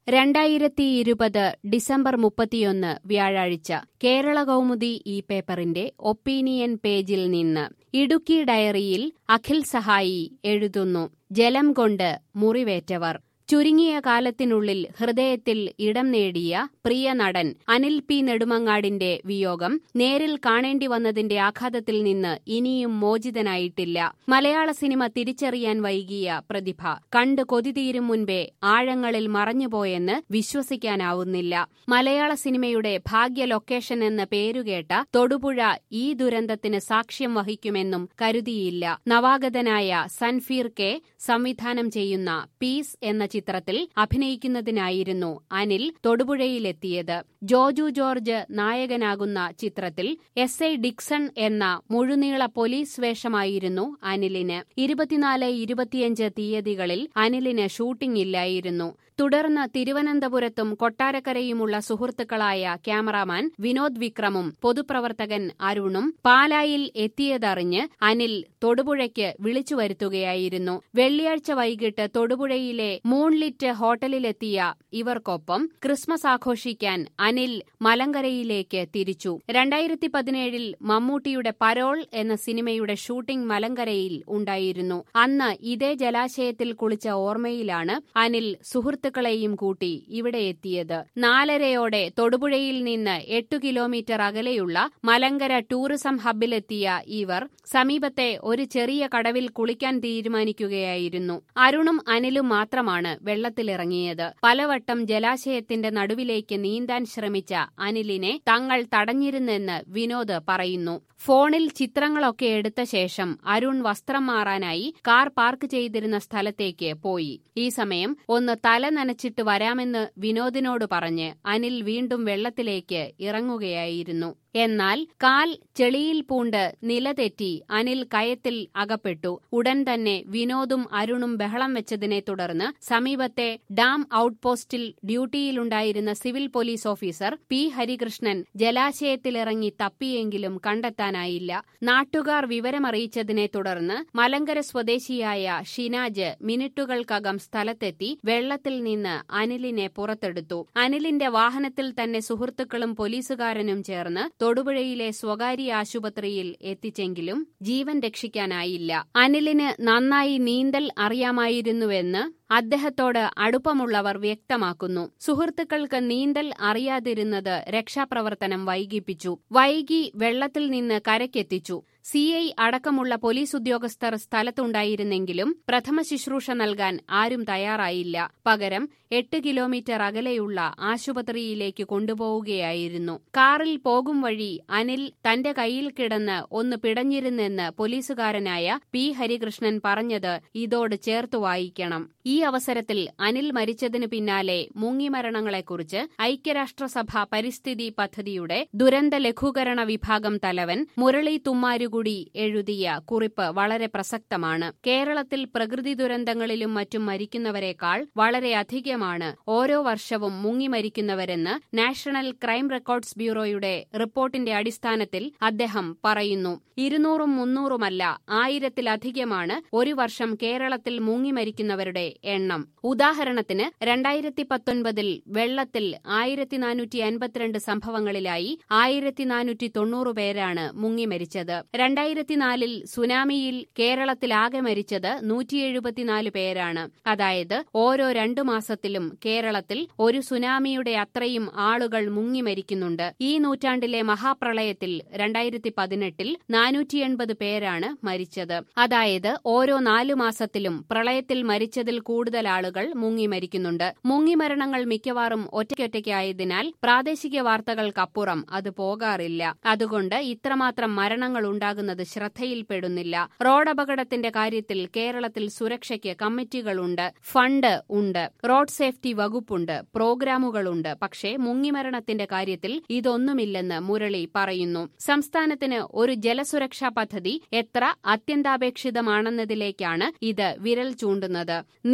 രണ്ടായിരത്തി ഇരുപത് ഡിസംബർ മുപ്പത്തിയൊന്ന് വ്യാഴാഴ്ച കേരള കൗമുദി ഈ പേപ്പറിന്റെ ഒപ്പീനിയൻ പേജിൽ നിന്ന് ഇടുക്കി ഡയറിയിൽ അഖിൽ സഹായി എഴുതുന്നു ജലം കൊണ്ട് മുറിവേറ്റവർ ചുരുങ്ങിയ കാലത്തിനുള്ളിൽ ഹൃദയത്തിൽ ഇടം നേടിയ പ്രിയ നടൻ അനിൽ പി നെടുമങ്ങാടിന്റെ വിയോഗം നേരിൽ കാണേണ്ടി വന്നതിന്റെ ആഘാതത്തിൽ നിന്ന് ഇനിയും മോചിതനായിട്ടില്ല മലയാള സിനിമ തിരിച്ചറിയാൻ വൈകിയ പ്രതിഭ കണ്ട് കൊതിതീരും മുൻപേ ആഴങ്ങളിൽ മറഞ്ഞുപോയെന്ന് വിശ്വസിക്കാനാവുന്നില്ല മലയാള സിനിമയുടെ ഭാഗ്യ ലൊക്കേഷൻ എന്ന പേരുകേട്ട തൊടുപുഴ ഈ ദുരന്തത്തിന് സാക്ഷ്യം വഹിക്കുമെന്നും കരുതിയില്ല നവാഗതനായ സൻഫീർ കെ സംവിധാനം ചെയ്യുന്ന പീസ് എന്ന ചിത്രത്തിൽ അഭിനയിക്കുന്നതിനായിരുന്നു അനിൽ തൊടുപുഴയിലെത്തിയത് ജോജു ജോർജ് നായകനാകുന്ന ചിത്രത്തിൽ എസ് ഐ ഡിക്സൺ എന്ന മുഴുനീള പോലീസ് വേഷമായിരുന്നു അനിലിന് ഇരുപത്തിനാല് ഇരുപത്തിയഞ്ച് തീയതികളിൽ അനിലിന് ഷൂട്ടിംഗ് ഇല്ലായിരുന്നു തുടർന്ന് തിരുവനന്തപുരത്തും കൊട്ടാരക്കരയുമുള്ള സുഹൃത്തുക്കളായ ക്യാമറാമാൻ വിനോദ് വിക്രമും പൊതുപ്രവർത്തകൻ അരുണും പാലായിൽ എത്തിയതറിഞ്ഞ് അനിൽ തൊടുപുഴയ്ക്ക് വിളിച്ചു വരുത്തുകയായിരുന്നു വെള്ളിയാഴ്ച വൈകിട്ട് തൊടുപുഴയിലെ മൂൺലിറ്റ് ഹോട്ടലിലെത്തിയ ഇവർക്കൊപ്പം ക്രിസ്മസ് ആഘോഷിക്കാൻ അനിൽ മലങ്കരയിലേക്ക് തിരിച്ചു രണ്ടായിരത്തി പതിനേഴിൽ മമ്മൂട്ടിയുടെ പരോൾ എന്ന സിനിമയുടെ ഷൂട്ടിംഗ് മലങ്കരയിൽ ഉണ്ടായിരുന്നു അന്ന് ഇതേ ജലാശയത്തിൽ കുളിച്ച ഓർമ്മയിലാണ് അനിൽ സുഹൃത്തുക്കളെയും കൂട്ടി ഇവിടെ എത്തിയത് നാലരയോടെ തൊടുപുഴയിൽ നിന്ന് എട്ടു കിലോമീറ്റർ അകലെയുള്ള മലങ്കര ടൂറിസം ഹബ്ബിലെത്തിയ ഇവർ സമീപത്തെ ഒരു ചെറിയ കടവിൽ കുളിക്കാൻ തീരുമാനിക്കുകയായിരുന്നു അരുണും അനിലും മാത്രമാണ് വെള്ളത്തിലിറങ്ങിയത് പലവട്ടം ജലാശയത്തിന്റെ നടുവിലേക്ക് നീന്താൻ ശ്രമിച്ച അനിലിനെ തങ്ങൾ തടഞ്ഞിരുന്നെന്ന് വിനോദ് പറയുന്നു ഫോണിൽ ചിത്രങ്ങളൊക്കെ എടുത്ത ശേഷം അരുൺ വസ്ത്രം മാറാനായി കാർ പാർക്ക് ചെയ്തിരുന്ന സ്ഥലത്തേക്ക് പോയി ഈ സമയം ഒന്ന് തല നനച്ചിട്ട് വരാമെന്ന് വിനോദിനോട് പറഞ്ഞ് അനിൽ വീണ്ടും വെള്ളത്തിലേക്ക് ഇറങ്ങുകയായിരുന്നു എന്നാൽ കാൽ ചെളിയിൽ പൂണ്ട് നിലതെറ്റി അനിൽ കയത്തിൽ അകപ്പെട്ടു ഉടൻ തന്നെ വിനോദും അരുണും ബഹളം വെച്ചതിനെ തുടർന്ന് സമീപത്തെ ഡാം ഔട്ട്പോസ്റ്റിൽ ഡ്യൂട്ടിയിലുണ്ടായിരുന്ന civil police officer P Harikrishnan ജലാശയത്തിലിറങ്ങി തപ്പിയെങ്കിലും കണ്ടെത്താനായില്ല നാട്ടുകാർ വിവരമറിയിച്ചതിനെ തുടർന്ന് മലങ്കര സ്വദേശിയായ ഷിനാജ് മിനിറ്റുകൾക്കകം സ്ഥലത്തെത്തി വെള്ളത്തിൽ നിന്ന് അനിലിനെ പുറത്തെടുത്തു അനിലിന്റെ വാഹനത്തിൽ തന്നെ സുഹൃത്തുക്കളും പോലീസുകാരനും ചേർന്ന് തൊടുപുഴയിലെ സ്വകാര്യ ആശുപത്രിയിൽ എത്തിച്ചെങ്കിലും ജീവൻ രക്ഷിക്കാനായില്ല അനിലിന് നന്നായി നീന്തൽ അറിയാമായിരുന്നുവെന്ന് അദ്ദേഹത്തോട് അടുപ്പമുള്ളവർ വ്യക്തമാക്കുന്നു സുഹൃത്തുക്കൾക്ക് നീന്തൽ അറിയാതിരുന്നത് രക്ഷാപ്രവർത്തനം വൈകിപ്പിച്ചു വൈകി വെള്ളത്തിൽ നിന്ന് കരക്കെത്തിച്ചു സി ഐ അടക്കമുള്ള പോലീസ് ഉദ്യോഗസ്ഥർ സ്ഥലത്തുണ്ടായിരുന്നെങ്കിലും പ്രഥമ ശുശ്രൂഷ നൽകാൻ ആരും തയ്യാറായില്ല പകരം എട്ട് കിലോമീറ്റർ അകലെയുള്ള ആശുപത്രിയിലേക്ക് കൊണ്ടുപോവുകയായിരുന്നു കാറിൽ പോകും വഴി അനിൽ തന്റെ കയ്യിൽ കിടന്ന് ഒന്ന് പിടഞ്ഞിരുന്നെന്ന് പോലീസുകാരനായ പി ഹരികൃഷ്ണൻ പറഞ്ഞത് ഇതോട് ചേർത്തു വായിക്കണം ഈ അവസരത്തിൽ അനിൽ മരിച്ചതിനു പിന്നാലെ മുങ്ങിമരണങ്ങളെക്കുറിച്ച് ഐക്യരാഷ്ട്രസഭ പരിസ്ഥിതി പദ്ധതിയുടെ ദുരന്ത ലഘൂകരണ വിഭാഗം തലവൻ മുരളി തുമ്മാരുകുടി എഴുതിയ കുറിപ്പ് വളരെ പ്രസക്തമാണ് കേരളത്തിൽ പ്രകൃതി ദുരന്തങ്ങളിലും മറ്റും മരിക്കുന്നവരെക്കാൾ വളരെയധികമാണ് ഓരോ വർഷവും മുങ്ങിമരിക്കുന്നവരെന്ന് നാഷണൽ ക്രൈം റെക്കോർഡ്സ് ബ്യൂറോയുടെ റിപ്പോർട്ടിന്റെ അടിസ്ഥാനത്തിൽ അദ്ദേഹം പറയുന്നു ഇരുന്നൂറും മുന്നൂറുമല്ല ആയിരത്തിലധികമാണ് ഒരു വർഷം കേരളത്തിൽ മുങ്ങിമരിക്കുന്നവരുടെ എണ്ണം ഉദാഹരണത്തിന് രണ്ടായിരത്തി പത്തൊൻപതിൽ വെള്ളത്തിൽ ആയിരത്തി നാനൂറ്റി അൻപത്തിരണ്ട് സംഭവങ്ങളിലായി ആയിരത്തി നാനൂറ്റി തൊണ്ണൂറ് പേരാണ് മുങ്ങിമരിച്ചത് രണ്ടായിരത്തിനാലിൽ സുനാമിയിൽ കേരളത്തിലാകെ മരിച്ചത് നൂറ്റി എഴുപത്തിനാല് പേരാണ് അതായത് ഓരോ രണ്ടു മാസത്തിലും കേരളത്തിൽ ഒരു സുനാമിയുടെ അത്രയും ആളുകൾ മുങ്ങിമരിക്കുന്നുണ്ട് ഈ നൂറ്റാണ്ടിലെ മഹാപ്രളയത്തിൽ രണ്ടായിരത്തി പതിനെട്ടിൽ നാനൂറ്റി എൺപത് പേരാണ് മരിച്ചത് അതായത് ഓരോ നാലു മാസത്തിലും പ്രളയത്തിൽ മരിച്ചതിൽ കൂടുതൽ ആളുകൾ മുങ്ങിമരിക്കുന്നുണ്ട് മുങ്ങിമരണങ്ങൾ മിക്കവാറും ഒറ്റയ്ക്കൊറ്റയ്ക്കായതിനാൽ പ്രാദേശിക വാർത്തകൾക്കപ്പുറം അത് പോകാറില്ല അതുകൊണ്ട് ഇത്രമാത്രം മരണങ്ങൾ ഉണ്ടാകുന്നത് ശ്രദ്ധയിൽപ്പെടുന്നില്ല റോഡപകടത്തിന്റെ കാര്യത്തിൽ കേരളത്തിൽ സുരക്ഷയ്ക്ക് കമ്മിറ്റികളുണ്ട് ഫണ്ട് ഉണ്ട് റോഡ് സേഫ്റ്റി വകുപ്പുണ്ട് പ്രോഗ്രാമുകളുണ്ട് പക്ഷേ മുങ്ങിമരണത്തിന്റെ കാര്യത്തിൽ ഇതൊന്നുമില്ലെന്ന് മുരളി പറയുന്നു സംസ്ഥാനത്തിന് ഒരു ജലസുരക്ഷാ പദ്ധതി എത്ര അത്യന്താപേക്ഷിതമാണെന്നതിലേക്കാണ് ഇത് വിരൽ ചൂണ്ടുന്നത്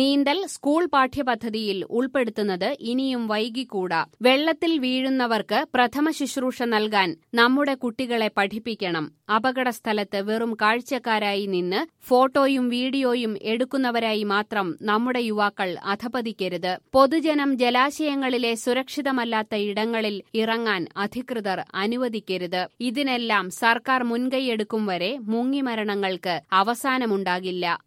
നീന്തൽ സ്കൂൾ പാഠ്യപദ്ധതിയിൽ ഉൾപ്പെടുത്തുന്നത് ഇനിയും വൈകിക്കൂടാ വെള്ളത്തിൽ വീഴുന്നവർക്ക് പ്രഥമ ശുശ്രൂഷ നൽകാൻ നമ്മുടെ കുട്ടികളെ പഠിപ്പിക്കണം അപകട സ്ഥലത്ത് വെറും കാഴ്ചക്കാരായി നിന്ന് ഫോട്ടോയും വീഡിയോയും എടുക്കുന്നവരായി മാത്രം നമ്മുടെ യുവാക്കൾ അധപതിക്കരുത് പൊതുജനം ജലാശയങ്ങളിലെ സുരക്ഷിതമല്ലാത്ത ഇടങ്ങളിൽ ഇറങ്ങാൻ അധികൃതർ അനുവദിക്കരുത് ഇതിനെല്ലാം സർക്കാർ മുൻകൈയെടുക്കും വരെ മുങ്ങിമരണങ്ങൾക്ക് അവസാനമുണ്ടാകില്ല